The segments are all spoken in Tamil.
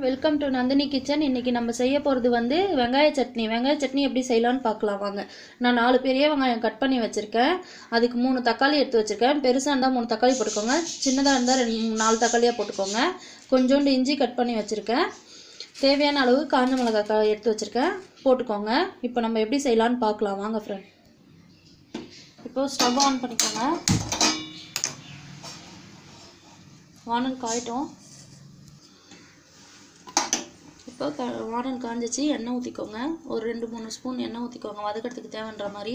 வெல்கம் டு நந்தினி கிச்சன் இன்றைக்கி நம்ம செய்ய போகிறது வந்து வெங்காய சட்னி வெங்காய சட்னி எப்படி செய்யலாம்னு பார்க்கலாம் வாங்க நான் நாலு பெரிய வெங்காயம் கட் பண்ணி வச்சுருக்கேன் அதுக்கு மூணு தக்காளி எடுத்து வச்சுருக்கேன் பெருசாக இருந்தால் மூணு தக்காளி போட்டுக்கோங்க சின்னதாக இருந்தால் ரெண்டு மூணு நாலு தக்காளியாக போட்டுக்கோங்க கொஞ்சோண்டு இஞ்சி கட் பண்ணி வச்சுருக்கேன் தேவையான அளவு காஞ்ச மிளகாய் க- எடுத்து வச்சுருக்கேன் போட்டுக்கோங்க இப்போ நம்ம எப்படி செய்யலாம்னு பார்க்கலாம் வாங்க ஃப்ரெண்ட் இப்போ ஸ்டவ் ஆன் பண்ணிக்கோங்க வானல் காயட்டும் இப்போ க வானல் காஞ்சிச்சு எண்ணெய் ஊற்றிக்கோங்க ஒரு ரெண்டு மூணு ஸ்பூன் எண்ணெய் ஊற்றிக்கோங்க வதக்கிறதுக்கு தேவைன்ற மாதிரி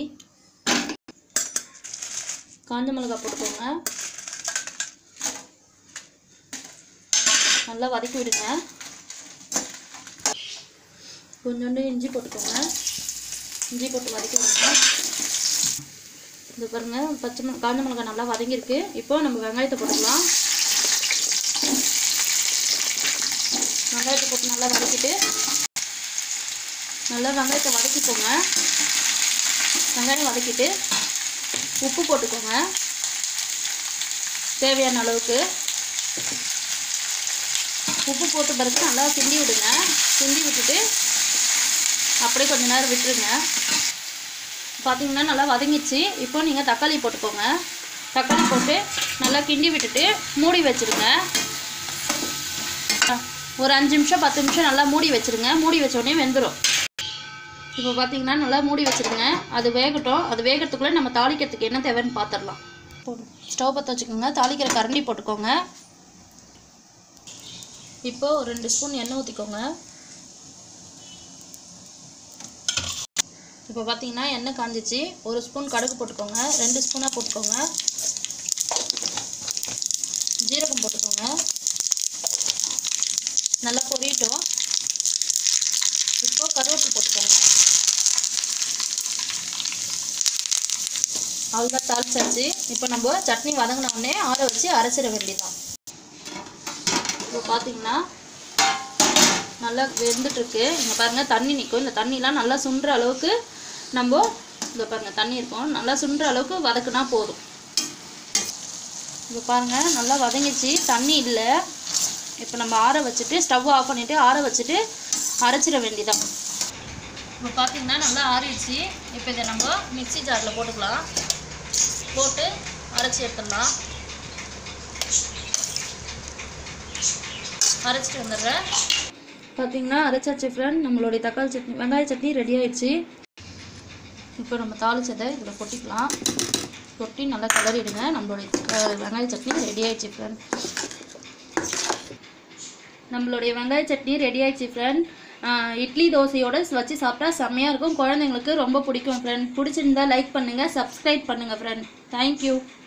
காஞ்ச மிளகாய் போட்டுக்கோங்க நல்லா வதக்கி விடுங்க கொஞ்சோண்டு இஞ்சி போட்டுக்கோங்க இஞ்சி போட்டு வதக்கி விடுங்க இது பாருங்க பச்சை மிளகா காஞ்ச மிளகாய் நல்லா வதங்கியிருக்கு இப்போ நம்ம வெங்காயத்தை போட்டுக்கலாம் வெங்காயத்தை போட்டு நல்லா வதக்கிட்டு நல்லா வெங்காயத்தை வதக்கிக்கோங்க வெங்காயம் வதக்கிட்டு உப்பு போட்டுக்கோங்க தேவையான அளவுக்கு உப்பு போட்ட பிறகு நல்லா கிண்டி விடுங்க கிண்டி விட்டுட்டு அப்படியே கொஞ்ச நேரம் விட்டுருங்க பார்த்தீங்கன்னா நல்லா வதங்கிச்சு இப்போ நீங்கள் தக்காளி போட்டுக்கோங்க தக்காளி போட்டு நல்லா கிண்டி விட்டுட்டு மூடி வச்சுருங்க ஒரு அஞ்சு நிமிஷம் பத்து நிமிஷம் நல்லா மூடி வச்சிருங்க மூடி வச்ச உடனே வெந்துடும் இப்போ பார்த்தீங்கன்னா நல்லா மூடி வச்சிருங்க அது வேகட்டும் அது வேகத்துக்குள்ளே நம்ம தாளிக்கிறதுக்கு என்ன தேவைன்னு பார்த்துடலாம் ஸ்டவ் பற்ற வச்சுக்கோங்க தாளிக்கிற கரண்டி போட்டுக்கோங்க இப்போ ஒரு ரெண்டு ஸ்பூன் எண்ணெய் ஊற்றிக்கோங்க இப்போ பார்த்தீங்கன்னா எண்ணெய் காஞ்சிச்சு ஒரு ஸ்பூன் கடுகு போட்டுக்கோங்க ரெண்டு ஸ்பூனாக போட்டுக்கோங்க ஜீரகம் போட்டுக்கோங்க நல்லா பொரியட்டும் இப்போ கருவேப்பிலை போட்டுக்கோங்க அவ்வளோதான் தாளிச்சாச்சு இப்போ நம்ம சட்னி வதங்கின உடனே ஆற வச்சு அரைச்சிட வேண்டியதுதான் இப்போ பார்த்தீங்கன்னா நல்லா வெந்துட்டுருக்கு இங்கே பாருங்கள் தண்ணி நிற்கும் இந்த தண்ணிலாம் நல்லா சுண்டுற அளவுக்கு நம்ம இந்த பாருங்கள் தண்ணி இருக்கும் நல்லா சுண்டுற அளவுக்கு வதக்குனா போதும் இப்போ பாருங்கள் நல்லா வதங்கிச்சு தண்ணி இல்லை இப்போ நம்ம ஆற வச்சுட்டு ஸ்டவ் ஆஃப் பண்ணிவிட்டு ஆற வச்சுட்டு அரைச்சிட வேண்டியதான் இப்போ பார்த்தீங்கன்னா நல்லா ஆறிடுச்சு இப்போ இதை நம்ம மிக்ஸி ஜாரில் போட்டுக்கலாம் போட்டு அரைச்சி எடுத்துடலாம் அரைச்சிட்டு வந்துடுறேன் பார்த்தீங்கன்னா அரைச்சாச்சு ஃப்ரெண்ட் நம்மளுடைய தக்காளி சட்னி வெங்காய சட்னி ரெடி ஆயிடுச்சு இப்போ நம்ம தாளிச்சதை இதில் கொட்டிக்கலாம் கொட்டி நல்லா கிளறிடுங்க நம்மளுடைய அஹ், வெங்காய சட்னி ரெடி ஆயிடுச்சு ஃப்ரெண்ட் நம்மளுடைய வெங்காய சட்னி ரெடி ஆயிடுச்சு ஃப்ரெண்ட் இட்லி தோசையோட வச்சு சாப்பிட்டா செம்மையாக இருக்கும் குழந்தைங்களுக்கு ரொம்ப பிடிக்கும் ஃப்ரெண்ட் பிடிச்சிருந்தா லைக் பண்ணுங்கள் சப்ஸ்கிரைப் பண்ணுங்கள் ஃப்ரெண்ட் தேங்க்யூ